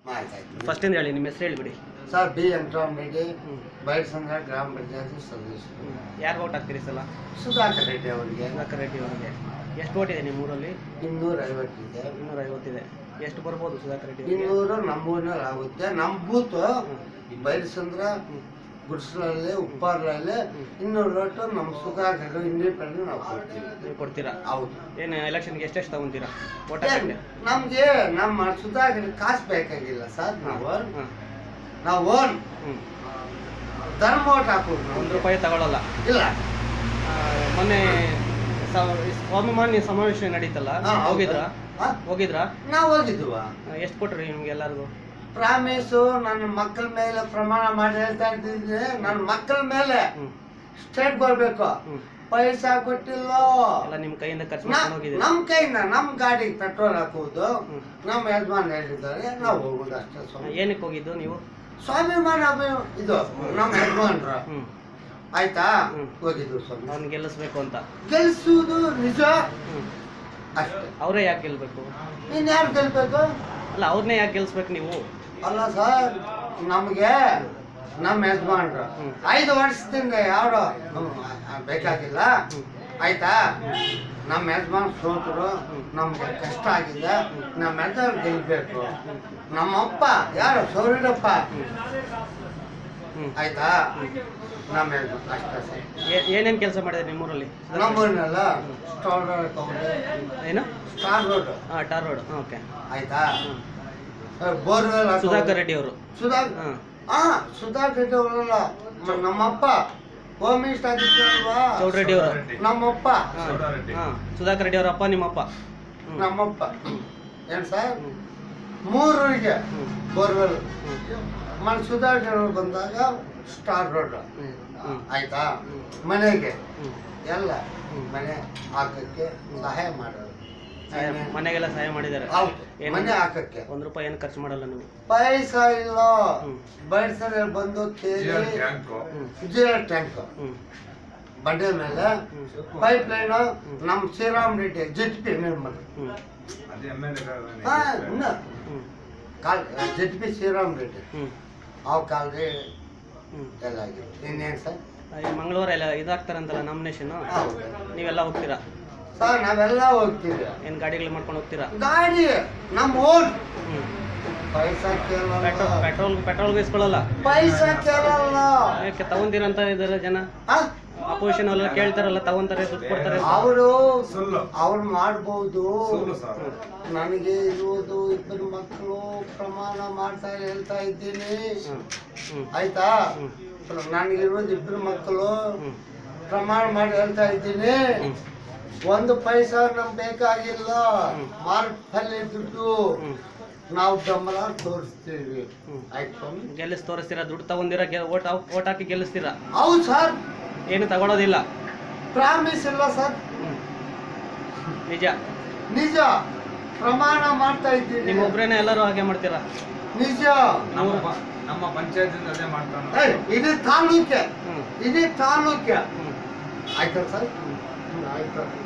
ಆಯ್ತಾಯ್ತು ಫಸ್ಟಿಂದ ಹೇಳಿ ನಿಮ್ಮ ಹೆಸರು ಹೇಳಿಬಿಡಿ ಸರ್ ಬಿ ವೆಂಕಟರಾಮ್ ರೆಡ್ಡಿ ಹ್ಞೂ ಬೈಡ್ಸಂದ್ರ ಗ್ರಾಮ ಪಂಚಾಯತಿ ಸದಸ್ಯರು ಯಾರು ಓಟ್ ಹಾಕ್ತೀರಿ ಸಲ ಸುಧಾಕರ್ ರೆಡ್ಡಿ ಅವರಿಗೆ ಸುಧಾಕರ್ ರೆಡ್ಡಿ ಅವರಿಗೆ ಎಷ್ಟು ಓಟ್ ಇದೆ ನಿಮ್ಮ ಊರಲ್ಲಿ ಇನ್ನೂರ ಐವತ್ತಿದೆ ಇನ್ನೂರ ಐವತ್ತಿದೆ ಎಷ್ಟು ಬರ್ಬೋದು ಸುಧಾಕರ್ ರೆಡ್ಡಿ ಅವರಿಗೆ ಇನ್ನೂರು ನಮ್ಮೂರಿನಲ್ಲಿ ಆಗುತ್ತೆ ನಮ್ಮ ಬೂತು ಬೈಡ್ಸಂದ್ರ ಗುಡ್ಸ್ಲಲ್ಲಿ ಉಪ್ಪಾರ್ಲಲ್ಲಿ ಇನ್ನೂರು ಲೋಟು ನಮ್ಮ ಸುಧಾಕರ್ ಇಂಡಿಪೆಂಡೆಂಟ್ ನಾವು ಕೊಡ್ತೀವಿ ನೀವು ಕೊಡ್ತೀರಾ ಹೌದು ಏನು ಎಲೆಕ್ಷನ್ಗೆ ಎಷ್ಟೆಷ್ಟು ತಗೊಂತೀರಾ ಓಟ್ ಏನ್ ಹಾಕಂಗೆ ನಮ್ಗೆ ನಮ್ಮ ಸುಧಾಕರ್ ಕಾಸು ಬೇಕಾಗಿಲ್ಲ ಸರ್ ನಾವು ಹಾಂ ನಾವು ಓನ್ ಹ್ಞೂ ಧರ್ಮ ಓಟ್ ಹಾಕೋದು ಒಂದು ನಮ್ಗೆ. ರೂಪಾಯಿ ತಗೊಳ್ಳಲ್ಲ ಇಲ್ಲ ಆ, ಮೊನ್ನೆ ಸ- ಸ್ವಾಭಿಮಾನಿ ಸಮಾವೇಶ ನಡೀತಲ್ಲ ಹಾ, ಹೌದು. ಹೋಗಿದ್ರಾ ಹಾ? ಹೋಗಿದ್ರಾ ನಾವು ಹೋಗಿದ್ವ ಎಷ್ಟು ಕೊಟ್ರಿ ನಿಮ್ಗೆ ಎಲ್ಲರಿಗೂ ಪ್ರಾಮಿಸು ನನ್ನ ಮಕ್ಕಳ ಮೇಲೆ ಪ್ರಮಾಣ ಮಾಡಿ ಹೇಳ್ತಾ ಇದ್ದೀನಿ ನನ್ನ ಮಕ್ಕಳ ಮೇಲೆ ಹ್ಞೂ ಸ್ಟೇಟ್ ಬರ್ಬೇಕು ಹ್ಞೂ ಪೈಸಾ ಕೊಟ್ಟಿಲ್ಲ ಎಲ್ಲ ನಿಮ್ಮ ಕೈಯಿಂದ ಖರ್ಚು ನ- ಮಾಡ್ಕೊಂಡು ಹೋಗಿದ್ದೀರಾ ನಮ್ ಕೈಯಿಂದ ನಮ್ ಗಾಡಿಗೆ ಪೆಟ್ರೋಲ್ ಹಾಕುವುದು ಹ್ಮ್. ನಮ್ಮ ಯಜಮಾನ್ ಹೇಳಿದ್ದಾರೆ ನಾವು ಹೋಗುದು ಅಷ್ಟೇ ಸ್ವಾಮಿ ಏನಕ್ಕೆ ಹೋಗಿದ್ದು ನೀವು ಸ್ವಾಭಿಮಾನ ಅಭಿ- ಇದು ನಮ್ಮ ಯಜಮಾನ್ರ ಹ್ಞೂ ಆಯ್ತಾ ಹ್ಮ್. ಹೋಗಿದ್ದು ಸ್ವಾಮಿ ಅವ್ನು ಗೆಲ್ಲಿಸ್ಬೇಕು ಅಂತ ಗೆಲ್ಸುವುದು ನಿಜ ಹ್ಞೂ ಅಷ್ಟೇ ಅವರೇ ಯಾಕೆ ಗೆಲ್ಬೇಕು ನೀನ್ ಯಾರು ಗೆಲ್ಬೇಕು ಅಲ್ಲ ಅವ್ರನ್ನೇ ಯಾಕೆ ಗೆಲ್ಸ್ಬೇಕು ನೀವು ಅಲ್ಲ ಸರ್ ನಮಗೆ ನಮ್ಮ ಯಜಮಾನ್ರು ಹ್ಮ್. ಐದು ವರ್ಷದಿಂದ ಯಾರು ಬೇಕಾಗಿಲ್ಲ ಹ್ಞೂ ಆಯ್ತಾ ನಮ್ಮ ಯಜಮಾನ್ ಸೋತರು ನಮ್ಗೆ ಕಷ್ಟ ಆಗಿದೆ ನಮ್ಮ ಯಜಮಾನ್ ಗೆಲ್ಬೇಕು ನಮ್ಮಪ್ಪ ಯಾರು ಸೌರಿಡಪ್ಪ ಹ್ಞೂ ಆಯ್ತಾ ನಮ್ಮ ಯಜಮಾನ್ ಅಷ್ಟೇ ಸರ್ ಏನೇನು ಕೆಲಸ ಮಾಡಿದೆ ನಿಮ್ಮೂರಲ್ಲಿ ನಮ್ಮನ್ನೆಲ್ಲ ಸ್ಟಾರ್ ರೋಡ್ ತಗೊಂಡೆ ಏನು ಸ್ಟಾರ್ ರೋಡ್ ಹಾಂ ಟಾರ್ ರೋಡ್ ಓಕೆ ಆಯ್ತಾ ಬೋರ್ವೆಲ್ ಸುಧಾಕರ್ ರೆಡ್ಡಿ ಅವರು ಸುಧಾ ಹಾಂ ಹಾ ಸುಧಾಕರ್ ರೆಡ್ಡಿ ಅವರಲ್ಲ ಮ- ನಮ್ಮಪ್ಪ ಹೋಮ್ ಮಿನಿಸ್ಟರ್ ಆಗಿದ್ರಲ್ವಾ ಚೌಡ್ರೆಡ್ಡಿ ಅವರು ನಮ್ಮಪ್ಪ ಹಾಂ ಹಾಂ ಸುಧಾಕರ್ ರೆಡ್ಡಿ ಅವರ ಅಪ್ಪ ನಿಮ್ಮಪ್ಪ ಹ್ಞೂ ನಮ್ಮಪ್ಪ ಏನ್ ಸರ್ ಹ್ಞೂ ಮೂರರಿಗೆ ಹ್ಞೂ ಬೋರ್ವೆಲ್ ಹ್ಞೂ ಮನೆ ಸುಧಾಕರ್ ಅವ್ರು ಬಂದಾಗ ಸ್ಟಾರ್ ರೋಡ್ ಹ್ಞೂ ಹ್ಞೂ ಆಯ್ತಾ ಹ್ಮ್. ಮನೆಗೆ ಹ್ಞೂ ಎಲ್ಲ ಹ್ಮ್. ಮನೆ ಹಾಕಕ್ಕೆ ಸಹಾಯ ಮಾಡೋದು ಸಹಾಯ ಮನೆಗೆಲ್ಲ ಸಹಾಯ ಮಾಡಿದ್ದಾರೆ ಹೌದು ಏನು? ಮನೆ ಹಾಕಕ್ಕೆ ಒಂದು ರೂಪಾಯಿ ಏನು ಖರ್ಚು ಮಾಡಲ್ಲ ನೀವು ಪೈಸಾ ಇಲ್ಲ ಹ್ಮ್. ಬೈಸಲ್ಲಿ ಬಂದು ಕೇಳಿ ಹ್ಞೂ ಜೀರೋ ಟ್ಯಾಂಕ್ ಹ್ಞೂ ಬಂಡೆ ಮೇಲೆ ಹ್ಞೂ ಪೈಪ್ ಲೈನ್ ನಮ್ಮ ಶ್ರೀರಾಮ್ ರೆಡ್ಡಿ ಜೆಟ್ ಪಿ ನಿರ್ಮಲ್ ಹ್ಞೂ ಹಾ ಇನ್ನು ಹ್ಞೂ call Z P Sriram Reddy ಹ್ಞೂ ಅವ್ ಕಾಲ್ರಿ ಹ್ಞೂ ಎಲ್ಲ ಆಗಿದೆ ಇನ್ನೇನು ಸರ್ ಈ ಮಂಗಳವಾರ ಎಲ್ಲ ಇದಾಗ್ತಾರಂತಲ್ಲ ನಾಮಿನೇಷನು ಹೌದು ನೀವೆಲ್ಲ ಹೋಗ್ತೀರಾ ಸರ್ ನಾವೆಲ್ಲ ಹೋಗ್ತೀವಿ ಏನು ಗಾಡಿಗಳು ಮಾಡ್ಕೊಂಡು ಹೋಗ್ತೀರಾ ಗಾಡಿ ನಮ್ಮ ಓನ್ ಹ್ಞೂ ಪೈಸಾ ಕೇಳಲ್ಲ ಪೆಟ್ರೋಲ್ ಪೆಟ್ರೋಲ್ ಪೆಟ್ರೋಲ್ ಬೇಯಿಸ್ಕೊಳ್ಳಲ್ಲ ಪೈಸಾ ಕೇಳಲ್ಲ ಯಾಕೆ ತಗೊಂತೀರಂತ ಇದ್ದಾರೆ ಜನ ಆ? ಅಪೋಸಿಷನ್ ಎಲ್ಲ ಕೇಳ್ತಾರಲ್ಲ ತಗೊಂತಾರೆ ದುಡ್ಡು ಕೊಡ್ತಾರೆ ಅಂತ. ಅವರು ಸುಳ್ಳು. ಅವ್ರು ಮಾಡ್ಬೋದು ಸುಳ್ಳು ಸರ್ ನನಗೆ ಇರುವುದು ಇಬ್ಬರು ಮಕ್ಕಳು ಪ್ರಮಾಣ ಮಾಡ್ತಾ ಹೇಳ್ತಾ ಇದ್ದೀನಿ ಹ್ಞೂ ಹ್ಞೂ ಆಯ್ತಾ ಹ್ಞೂ ನನಗಿರೋದು ಇಬ್ಬರು ಮಕ್ಕಳು ಹ್ಞೂ ಪ್ರಮಾಣ ಮಾಡಿ ಹೇಳ್ತಾ ಇದ್ದೀನಿ ಹ್ಞೂ ಒಂದು ಪೈಸಾ ನಮ್ಗೆ ಬೇಕಾಗಿಲ್ಲ ಹ್ಮ್. ಮಾರ್ಪಲ್ಲಿ ದುಡ್ಡು ಹ್ಞೂ ನಾವು ಬೆಂಬಲ ತೋರಿಸ್ತೀವಿ ಹ್ಞೂ ಆಯ್ತು ಸ್ವಾಮಿ ಗೆಲ್ಲಿಸ್ ತೋರಿಸ್ತೀರಾ ದುಡ್ಡು ತಗೊಂಡಿರ ಓಟ್ ಓಟ್ ಹಾಕಿ ಗೆಲ್ಲಿಸ್ತೀರಾ ಹೌದು ಸರ್ ಏನು ತಗೊಳೋದಿಲ್ಲ ಪ್ರಾಮಿಸ್ ಇಲ್ಲ ಸರ್ ಹ್ಞೂ ನಿಜ ನಿಜ ಪ್ರಮಾಣ ಮಾಡ್ತಾ ಇದ್ದೀನಿ ನಿಮ್ಮೊಬ್ರೇನೆ ಎಲ್ಲರೂ ಹಾಗೆ ಮಾಡ್ತೀರಾ ನಿಜ ನಮ್ಮ ಪ- ನಮ್ಮ ಪಂಚಾಯತಿಂದ ಅದೇ ಮಾಡ್ತಾನೆ ಏಯ್, ಇದು ತಾಲೂಕೆ ಹ್ಞೂ ಇದು ತಾಲೂಕೆ ಹ್ಞೂ ಆಯ್ತಾ ಸರ್ ಹ್ಞೂ ಹ್ಮ್, ಆಯ್ತು